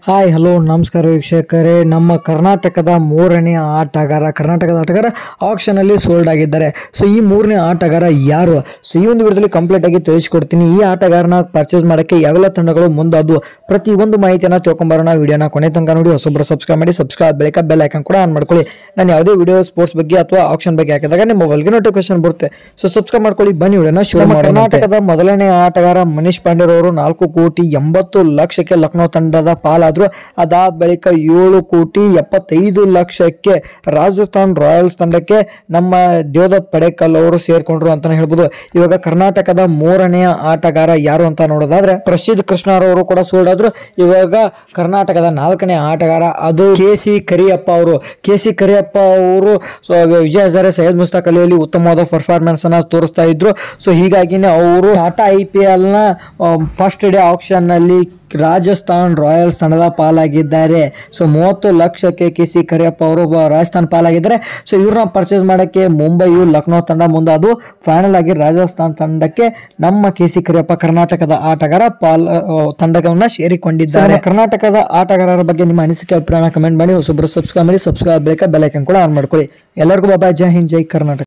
hi hello ನಮಸ್ಕಾರ ವೀಕ್ಷಕರೇ ನಮ್ಮ ಕರ್ನಾಟಕದ ಮೂರನೇ ಆಟಗಾರ ಕರ್ನಾಟಕದ ಆಟಗಾರ auction ಅಲ್ಲಿ ಸೋಲ್ಡ್ ಆಗಿದ್ದಾರೆ ಸೊ ಈ ಮೂರನೇ ಆಟಗಾರ ಯಾರು ಸೊ ಈ ಒಂದು ವಿಡಿಯೋದಲ್ಲಿ ಕಂಪ್ಲೀಟ್ ಆಗಿ ತಿಳಿಸ್ಕೊಡ್ತೀನಿ ಈ ಆಟಗಾರನ ಪರ್ಚೇಸ್ ಮಾಡೋಕ್ಕೆ ಯಾವೆಲ್ಲ ತಂಡಗಳು ಮುಂದಾದವು ಪ್ರತಿ ಒಂದು ಮಾಹಿತಿಯನ್ನು ತಿಳ್ಕೊಂಬರೋಣ ವಿಡಿಯೋನ ಕೊನೆ ತನಕ ನೋಡಿ ಹೊಸೊಬ್ಬರು ಸಬ್ಸ್ಕ್ರೈಬ್ ಮಾಡಿ ಸಬ್ಸ್ಕ್ರೈಬ್ ಬಳಿಕ ಬೆಲ್ ಐಕನ್ ಕೂಡ ಆನ್ ಮಾಡ್ಕೊಳ್ಳಿ ನಾನು ಯಾವುದೇ ವಿಡಿಯೋ ಸ್ಪೋರ್ಟ್ಸ್ ಬಗ್ಗೆ ಅಥವಾ ಆಪ್ಷನ್ ಬಗ್ಗೆ ಹಾಕಿದಾಗ ನಿಮ್ಮ ಮೊಬೈಲ್ಗೆ ನೋಟಿಫಿಕೇಶನ್ ಬರುತ್ತೆ ಸೊ ಸಬ್ಸ್ಕ್ರೈಬ್ ಮಾಡ್ಕೊಳ್ಳಿ ಬನ್ನಿ ವಿಡಿಯೋನ ಶುರು ಮಾಡೋಣ ಕರ್ನಾಟಕದ ಮೊದಲನೇ ಆಟಗಾರ ಮನೀಶ್ ಪಾಂಡೆರವರು ನಾಲ್ಕು ಕೋಟಿ ಎಂಬತ್ತು ಲಕ್ಷಕ್ಕೆ ಲಕ್ನೋ ತಂಡದ ಪಾಲಾದ್ರು ಅದಾದ ಬಳಿಕ ಏಳು ಕೋಟಿ ಎಪ್ಪತ್ತೈದು ಲಕ್ಷಕ್ಕೆ ರಾಜಸ್ಥಾನ್ ರಾಯಲ್ಸ್ ತಂಡಕ್ಕೆ ನಮ್ಮ ದೇವದತ್ ಪಡೇಕಲ್ ಅವರು ಸೇರ್ಕೊಂಡ್ರು ಅಂತಾನೆ ಹೇಳ್ಬೋದು ಇವಾಗ ಕರ್ನಾಟಕದ ಮೂರನೆಯ ಆಟಗಾರ ಯಾರು ಅಂತ ನೋಡೋದಾದ್ರೆ ಪ್ರಸಿದ್ಧ ಕೃಷ್ಣರವರು ಕೂಡ ಸೋಲ್ಡ್ ಆದ್ರು ಇವಾಗ ಕರ್ನಾಟಕದ ನಾಲ್ಕನೇ ಆಟಗಾರ ಅದು ಕೆ ಸಿ ಕರಿಯಪ್ಪ ಅವರು ಕೆ ಸಿ ಕರಿಯಪ್ಪ ಅವರು ಸೊ ವಿಜಯ ಹಜಾರೆ ಸೈಯದ್ ಮುಸ್ತಾಕ್ ಅಲಿಯಲ್ಲಿ ಉತ್ತಮವಾದ ಪರ್ಫಾರ್ಮೆನ್ಸ್ ಅನ್ನ ತೋರಿಸ್ತಾ ಇದ್ರು ಸೊ ಹೀಗಾಗಿನೇ ಅವರು ಟಾಟಾ ಐ ಪಿ ಎಲ್ ನ ಫಸ್ಟ್ ಡೇ ಆಪ್ಷನ್ ನಲ್ಲಿ ರಾಜಸ್ಥಾನ್ ರಾಯಲ್ಸ್ ತಂಡದ ಪಾಲಾಗಿದ್ದಾರೆ ಸೊ ಮೂವತ್ತು ಲಕ್ಷಕ್ಕೆ ಕೆ ಸಿ ಕರಿಯಪ್ಪ ಅವರು ಬ- ರಾಜಸ್ಥಾನ್ ಪಾಲಾಗಿದ್ದಾರೆ ಸೊ ಇವ್ರನ್ನ ಪರ್ಚೇಸ್ ಮಾಡೋಕ್ಕೆ ಮುಂಬೈಯು ಲಕ್ನೋ ತಂಡ ಮುಂದೆ ಅದು ಫೈನಲ್ ಆಗಿ ರಾಜಸ್ಥಾನ್ ತಂಡಕ್ಕೆ ನಮ್ಮ ಕೆ ಸಿ ಕರಿಯಪ್ಪ ಕರ್ನಾಟಕದ ಆಟಗಾರ ಪಾಲ್ ಆ, ತಂಡವನ್ನ ಸೇರಿಕೊಂಡಿದ್ದಾರೆ ಕರ್ನಾಟಕದ ಆಟಗಾರರ ಬಗ್ಗೆ ನಿಮ್ಮ ಅನಿಸಿಕೆ ಅಭಿಪ್ರಾಯ ಕಮೆಂಟ್ ಮಾಡಿ ಹೊಸೊಬ್ಬರು ಸಬ್ಸ್ಕ್ರೈಬ್ ಮಾಡಿ ಸಬ್ಸ್ಕ್ರೈಬ್ ಬಳಿಕ ಬೆಲ್ ಐಕನ್ ಕೂಡ ಆನ್ ಮಾಡ್ಕೊಳ್ಳಿ ಎಲ್ಲರಿಗೂ ಬಾಬಾ ಜೈ ಹಿಂದ್ ಜೈ ಕರ್ನಾಟಕ